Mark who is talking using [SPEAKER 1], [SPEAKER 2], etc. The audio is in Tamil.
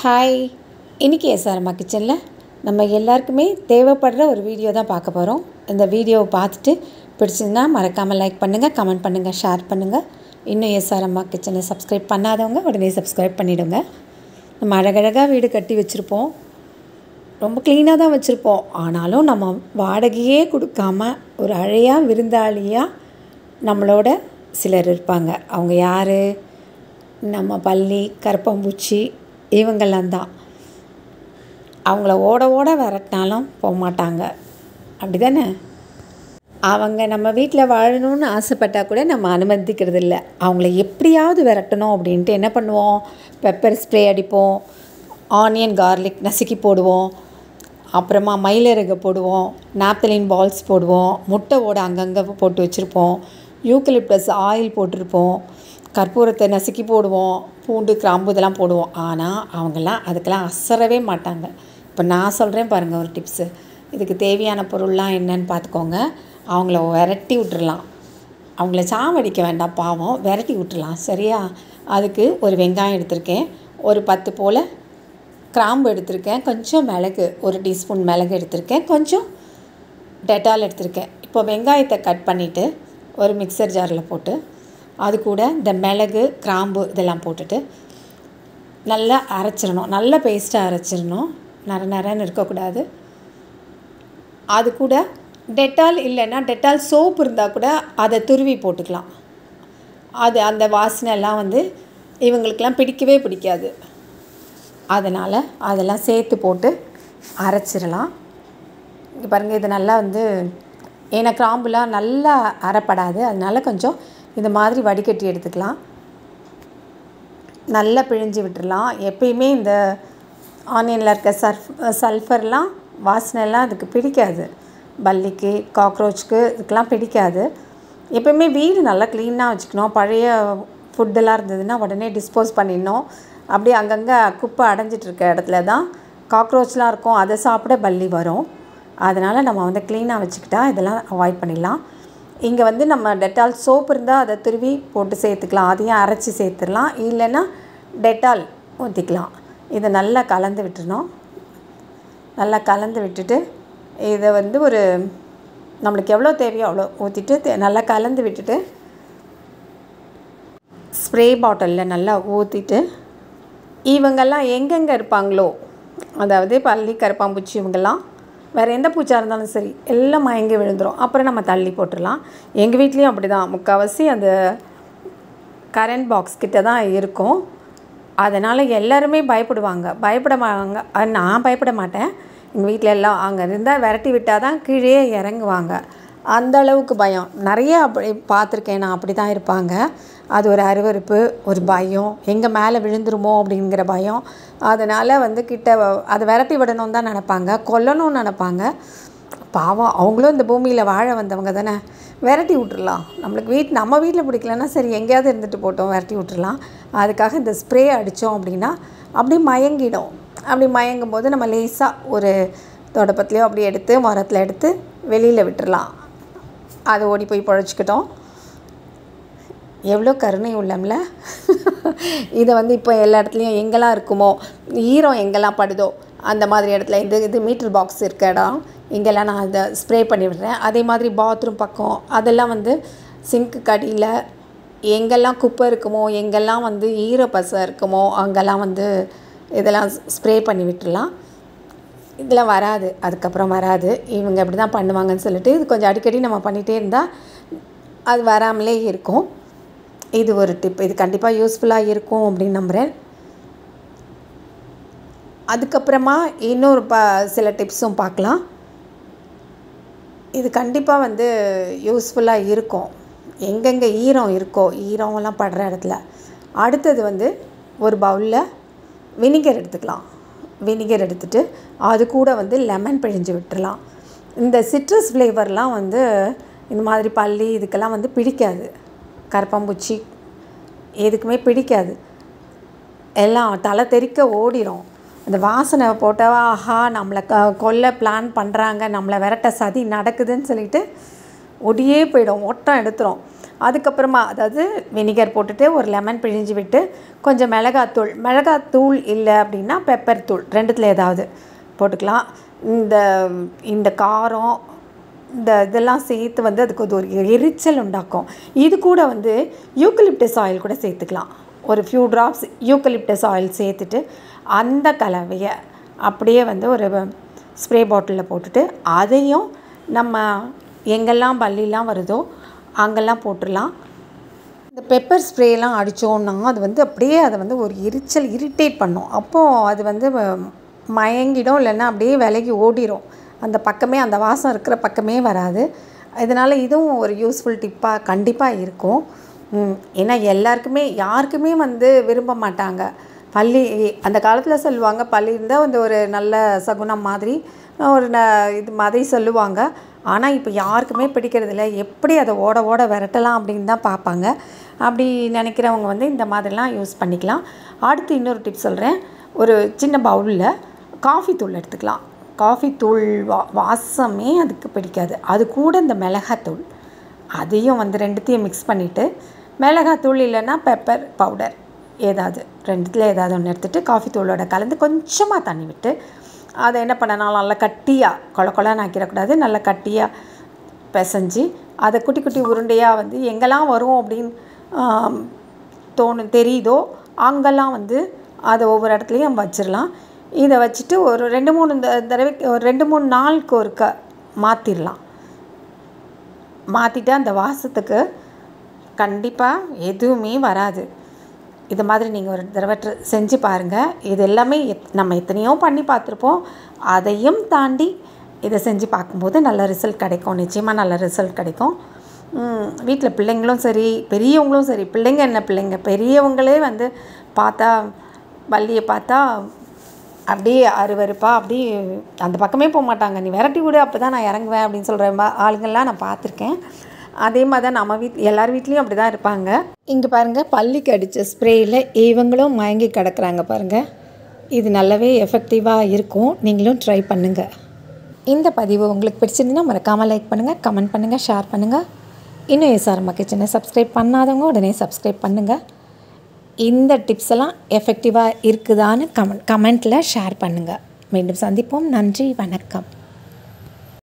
[SPEAKER 1] ஹாய் இன்றைக்கி எஸ்ஆர்மா கிச்சனில் நம்ம எல்லாருக்குமே தேவைப்படுற ஒரு வீடியோ தான் பார்க்க போகிறோம் இந்த வீடியோவை பார்த்துட்டு பிடிச்சிருந்தா மறக்காமல் லைக் பண்ணுங்கள் கமெண்ட் பண்ணுங்கள் ஷேர் பண்ணுங்கள் இன்னும் எஸ்ஆர்எம்மா கிச்சனை சப்ஸ்கிரைப் பண்ணாதவங்க உடனே சப்ஸ்கிரைப் பண்ணிவிடுங்க நம்ம அழகழகாக வீடு கட்டி வச்சுருப்போம் ரொம்ப க்ளீனாக தான் வச்சுருப்போம் ஆனாலும் நம்ம வாடகையே கொடுக்காம ஒரு அழையாக விருந்தாளியாக நம்மளோட சிலர் இருப்பாங்க அவங்க யார் நம்ம பள்ளி கருப்பம்பூச்சி இவங்கெல்லாம் தான் அவங்கள ஓட ஓட விரட்டினாலும் போக மாட்டாங்க அப்படி தானே அவங்க நம்ம வீட்டில் வாழணும்னு ஆசைப்பட்டால் கூட நம்ம அனுமதிக்கிறது இல்லை அவங்கள எப்படியாவது விரட்டணும் அப்படின்ட்டு என்ன பண்ணுவோம் பெப்பர் ஸ்ப்ரே அடிப்போம் ஆனியன் கார்லிக் நசுக்கி போடுவோம் அப்புறமா மயிலிறகு போடுவோம் நாப்தலின் பால்ஸ் போடுவோம் முட்டை ஓட அங்கங்கே போட்டு வச்சுருப்போம் யூக்கலிப்டஸ் ஆயில் போட்டிருப்போம் கற்பூரத்தை நசுக்கி போடுவோம் பூண்டு கிராம்பு இதெல்லாம் போடுவோம் ஆனால் அவங்கெல்லாம் அதுக்கெல்லாம் அசரவே மாட்டாங்க இப்போ நான் சொல்கிறேன் பாருங்கள் ஒரு டிப்ஸு இதுக்கு தேவையான பொருள்லாம் என்னன்னு பார்த்துக்கோங்க அவங்கள விரட்டி விட்டுறலாம் அவங்கள சாவடிக்க வேண்டாம் பாவம் விரட்டி விட்டுறலாம் சரியா அதுக்கு ஒரு வெங்காயம் எடுத்திருக்கேன் ஒரு பத்து போல் கிராம்பு எடுத்திருக்கேன் கொஞ்சம் மிளகு ஒரு டீஸ்பூன் மிளகு எடுத்திருக்கேன் கொஞ்சம் டெட்டால் எடுத்திருக்கேன் இப்போ வெங்காயத்தை கட் பண்ணிவிட்டு ஒரு மிக்சர் ஜாரில் போட்டு அது கூட இந்த மிளகு கிராம்பு இதெல்லாம் போட்டுட்டு நல்லா அரைச்சிடணும் நல்ல பேஸ்ட்டாக அரைச்சிடணும் நர நரன்னு இருக்கக்கூடாது அது கூட டெட்டால் இல்லைன்னா டெட்டால் சோப் இருந்தால் கூட அதை துருவி போட்டுக்கலாம் அது அந்த வாசனை எல்லாம் வந்து இவங்களுக்கெல்லாம் பிடிக்கவே பிடிக்காது அதனால் அதெல்லாம் சேர்த்து போட்டு அரைச்சிடலாம் இங்கே பாருங்கள் இது நல்லா வந்து ஏன்னா கிராம்புலாம் நல்லா அரைப்படாது அதனால கொஞ்சம் இந்த மாதிரி வடிகட்டி எடுத்துக்கலாம் நல்லா பிழிஞ்சு விட்டுடலாம் எப்பயுமே இந்த ஆனியனில் இருக்க சர்ஃப் சல்ஃபர்லாம் வாசனைலாம் அதுக்கு பிடிக்காது பல்லிக்கு காக்ரோச்சுக்கு இதுக்கெலாம் பிடிக்காது எப்பயுமே வீடு நல்லா க்ளீனாக வச்சுக்கணும் பழைய ஃபுட்டெல்லாம் இருந்ததுன்னா உடனே டிஸ்போஸ் பண்ணிடணும் அப்படியே அங்கங்கே குப்பை அடைஞ்சிட்டு இருக்க இடத்துல தான் காக்ரோச்லாம் இருக்கும் அதை சாப்பிட பல்லி வரும் அதனால் நம்ம வந்து க்ளீனாக வச்சுக்கிட்டா இதெல்லாம் அவாய்ட் பண்ணிடலாம் இங்கே வந்து நம்ம டெட்டால் சோப் இருந்தால் அதை துருவி போட்டு சேர்த்துக்கலாம் அதையும் அரைச்சி சேர்த்துடலாம் இல்லைன்னா டெட்டால் ஊற்றிக்கலாம் இதை நல்லா கலந்து விட்டுறணும் நல்லா கலந்து விட்டுட்டு இதை வந்து ஒரு நம்மளுக்கு எவ்வளோ தேவையோ அவ்வளோ ஊற்றிட்டு நல்லா கலந்து விட்டுட்டு ஸ்ப்ரே பாட்டிலில் நல்லா ஊற்றிட்டு இவங்கெல்லாம் எங்கெங்கே இருப்பாங்களோ அதாவது பள்ளி கருப்பாம்பூச்சி இவங்கெல்லாம் வேறு எந்த பூச்சா இருந்தாலும் சரி எல்லாம் மயங்கி விழுந்துடும் அப்புறம் நம்ம தள்ளி போட்டுடலாம் எங்கள் வீட்லேயும் அப்படி தான் முக்கால்வாசி அந்த கரண்ட் பாக்ஸ் கிட்ட தான் இருக்கும் அதனால் எல்லாருமே பயப்படுவாங்க பயப்படவாங்க நான் பயப்பட மாட்டேன் எங்கள் வீட்டில் எல்லாம் அங்கே இருந்தால் விரட்டி விட்டால் தான் கீழே இறங்குவாங்க அந்த அளவுக்கு பயம் நிறைய அப்படி பார்த்துருக்கேன் நான் அப்படி தான் இருப்பாங்க அது ஒரு அருவறுப்பு ஒரு பயம் எங்கே மேலே விழுந்துருமோ அப்படிங்கிற பயம் அதனால் வந்து கிட்ட அதை விரட்டி விடணும் தான் நினப்பாங்க கொல்லணும்னு நினப்பாங்க பாவம் அவங்களும் இந்த பூமியில் வாழ வந்தவங்க தானே விரட்டி விட்டுறலாம் நம்மளுக்கு வீட் நம்ம வீட்டில் பிடிக்கலன்னா சரி எங்கேயாவது இருந்துட்டு போட்டோம் விரட்டி விட்டுறலாம் அதுக்காக இந்த ஸ்ப்ரே அடித்தோம் அப்படின்னா அப்படி மயங்கிடும் அப்படி மயங்கும் போது நம்ம லேசாக ஒரு தொடப்பத்துலேயோ அப்படி எடுத்து மரத்தில் எடுத்து வெளியில் விட்டுறலாம் அது ஓடி போய் பழச்சிக்கிட்டோம் எவ்வளோ கருணை உள்ளம்ல இதை வந்து இப்போ எல்லா இடத்துலையும் எங்கெல்லாம் இருக்குமோ ஈரம் எங்கெல்லாம் படுதோ அந்த மாதிரி இடத்துல இது இது மீட்டர் பாக்ஸ் இருக்க இடம் இங்கெல்லாம் நான் அதை ஸ்ப்ரே பண்ணி விடுறேன் அதே மாதிரி பாத்ரூம் பக்கம் அதெல்லாம் வந்து சிங்க்கு கடியில் எங்கெல்லாம் குப்பை இருக்குமோ எங்கெல்லாம் வந்து ஈரப்பசை இருக்குமோ அங்கெல்லாம் வந்து இதெல்லாம் ஸ்ப்ரே பண்ணி விட்டுடலாம் இதெல்லாம் வராது அதுக்கப்புறம் வராது இவங்க இப்படி தான் பண்ணுவாங்கன்னு சொல்லிட்டு இது கொஞ்சம் அடிக்கடி நம்ம பண்ணிகிட்டே இருந்தால் அது வராமலே இருக்கும் இது ஒரு டிப் இது கண்டிப்பாக யூஸ்ஃபுல்லாக இருக்கும் அப்படின்னு நம்புகிறேன் அதுக்கப்புறமா இன்னொரு ப சில டிப்ஸும் பார்க்கலாம் இது கண்டிப்பாக வந்து யூஸ்ஃபுல்லாக இருக்கும் எங்கெங்கே ஈரம் இருக்கோ ஈரம்லாம் படுற இடத்துல அடுத்தது வந்து ஒரு பவுலில் வினிகர் எடுத்துக்கலாம் வினிகர் எடுத்துகிட்டு அது கூட வந்து லெமன் பிழிஞ்சு விட்டுறலாம் இந்த சிட்ரஸ் ஃப்ளேவர்லாம் வந்து இந்த மாதிரி பள்ளி இதுக்கெல்லாம் வந்து பிடிக்காது கரப்பாம்பூச்சி எதுக்குமே பிடிக்காது எல்லாம் தலை தெறிக்க ஓடிடும் அந்த வாசனை போட்டவா ஆஹா நம்மளை க கொல்ல பிளான் பண்ணுறாங்க நம்மளை விரட்ட சதி நடக்குதுன்னு சொல்லிட்டு ஒடியே போயிடும் ஓட்டம் எடுத்துரும் அதுக்கப்புறமா அதாவது வினிகர் போட்டுட்டு ஒரு லெமன் பிழிஞ்சு விட்டு கொஞ்சம் மிளகாத்தூள் மிளகாத்தூள் இல்லை அப்படின்னா பெப்பர் தூள் ரெண்டுத்தில் ஏதாவது போட்டுக்கலாம் இந்த இந்த காரம் இந்த இதெல்லாம் சேர்த்து வந்து அதுக்கு அது ஒரு எரிச்சல் உண்டாக்கும் இது கூட வந்து யூக்கலிப்டஸ் ஆயில் கூட சேர்த்துக்கலாம் ஒரு ஃபியூ ட்ராப்ஸ் யூக்கலிப்டஸ் ஆயில் சேர்த்துட்டு அந்த கலவையை அப்படியே வந்து ஒரு ஸ்ப்ரே பாட்டிலில் போட்டுட்டு அதையும் நம்ம எங்கெல்லாம் பல்லிலாம் வருதோ அங்கெல்லாம் போட்டுடலாம் இந்த பெப்பர் ஸ்ப்ரேலாம் அடித்தோன்னா அது வந்து அப்படியே அதை வந்து ஒரு எரிச்சல் இரிட்டேட் பண்ணும் அப்போது அது வந்து வ- மயங்கிடும் இல்லைன்னா அப்படியே விலகி ஓடிரும் அந்த பக்கமே அந்த வாசம் இருக்கிற பக்கமே வராது இதனால் இதுவும் ஒரு யூஸ்ஃபுல் டிப்பாக கண்டிப்பாக இருக்கும் ம், ஏன்னா எல்லாருக்குமே யாருக்குமே வந்து விரும்ப மாட்டாங்க பள்ளி அந்த காலத்தில் சொல்லுவாங்க பள்ளி இருந்தால் வந்து ஒரு நல்ல சகுனம் மாதிரி ஒரு ந இது மாதிரி சொல்லுவாங்க ஆனால் இப்போ யாருக்குமே பிடிக்கிறதில்ல எப்படி அதை ஓட ஓட விரட்டலாம் அப்படின்னு தான் பார்ப்பாங்க அப்படி நினைக்கிறவங்க வந்து இந்த மாதிரிலாம் யூஸ் பண்ணிக்கலாம் அடுத்து இன்னொரு டிப் சொல்கிறேன் ஒரு சின்ன பவுலில் காஃபி தூள் எடுத்துக்கலாம் காஃபி தூள் வா வாசமே அதுக்கு பிடிக்காது அது கூட இந்த மிளகாத்தூள் அதையும் வந்து ரெண்டுத்தையும் மிக்ஸ் பண்ணிவிட்டு மிளகாத்தூள் இல்லைன்னா பெப்பர் பவுடர் ஏதாவது ரெண்டுத்தில் ஏதாவது ஒன்று எடுத்துகிட்டு காஃபி தூளோட கலந்து கொஞ்சமாக தண்ணி விட்டு அதை என்ன பண்ணணும் நல்லா கட்டியாக கொல கொலன்னு ஆக்கிடக்கூடாது நல்லா கட்டியாக பிசைஞ்சு அதை குட்டி குட்டி உருண்டையாக வந்து எங்கெல்லாம் வரும் அப்படின்னு ஆம், தோணும் தெரியுதோ அங்கெல்லாம் வந்து அதை ஒவ்வொரு இடத்துலையும் வச்சிடலாம் இதை வச்சுட்டு ஒரு ரெண்டு மூணு த- தடவைக்கு ஒரு ரெண்டு மூணு நாளுக்கு ஒருக்க மாற்றிடலாம் மாற்றிட்டு அந்த வாசத்துக்கு கண்டிப்பாக எதுவுமே வராது இது மாதிரி நீங்கள் ஒரு தடவை ட்ர- செஞ்சு பாருங்கள் இது எல்லாமே எத் நம்ம எத்தனையோ பண்ணி பார்த்துருப்போம் அதையும் தாண்டி இதை செஞ்சு பார்க்கும்போது நல்ல ரிசல்ட் கிடைக்கும் நிச்சயமாக நல்ல ரிசல்ட் கிடைக்கும் வீட்டில் பிள்ளைங்களும் சரி பெரியவங்களும் சரி பிள்ளைங்க என்ன பிள்ளைங்க பெரியவங்களே வந்து பார்த்தா வள்ளியை பார்த்தா அப்படியே அருவருப்பா அப்படி அந்த பக்கமே போக மாட்டாங்க நீ விரட்டி விடு அப்போ தான் நான் இறங்குவேன் அப்படின்னு சொல்கிற ஆளுங்கள்லாம் நான் பார்த்துருக்கேன் அதே மாதிரி தான் நம்ம வீட் எல்லார் வீட்லேயும் அப்படி தான் இருப்பாங்க இங்கே பாருங்கள் பள்ளிக்கு அடித்த ஸ்ப்ரேயில் இவங்களும் மயங்கி கிடக்குறாங்க பாருங்கள் இது நல்லாவே எஃபெக்டிவாக இருக்கும் நீங்களும் ட்ரை பண்ணுங்கள் இந்த பதிவு உங்களுக்கு பிடிச்சிருந்துன்னா மறக்காமல் லைக் பண்ணுங்கள் கமெண்ட் பண்ணுங்கள் ஷேர் பண்ணுங்கள் இன்னும் எஸ்ஆர்மா கிச்சனை சப்ஸ்கிரைப் பண்ணாதவங்க உடனே சப்ஸ்கிரைப் பண்ணுங்கள் இந்த டிப்ஸ் எல்லாம் எஃபெக்டிவாக இருக்குதான்னு கமெண்ட் கமெண்ட்டில் ஷேர் பண்ணுங்கள் மீண்டும் சந்திப்போம் நன்றி வணக்கம்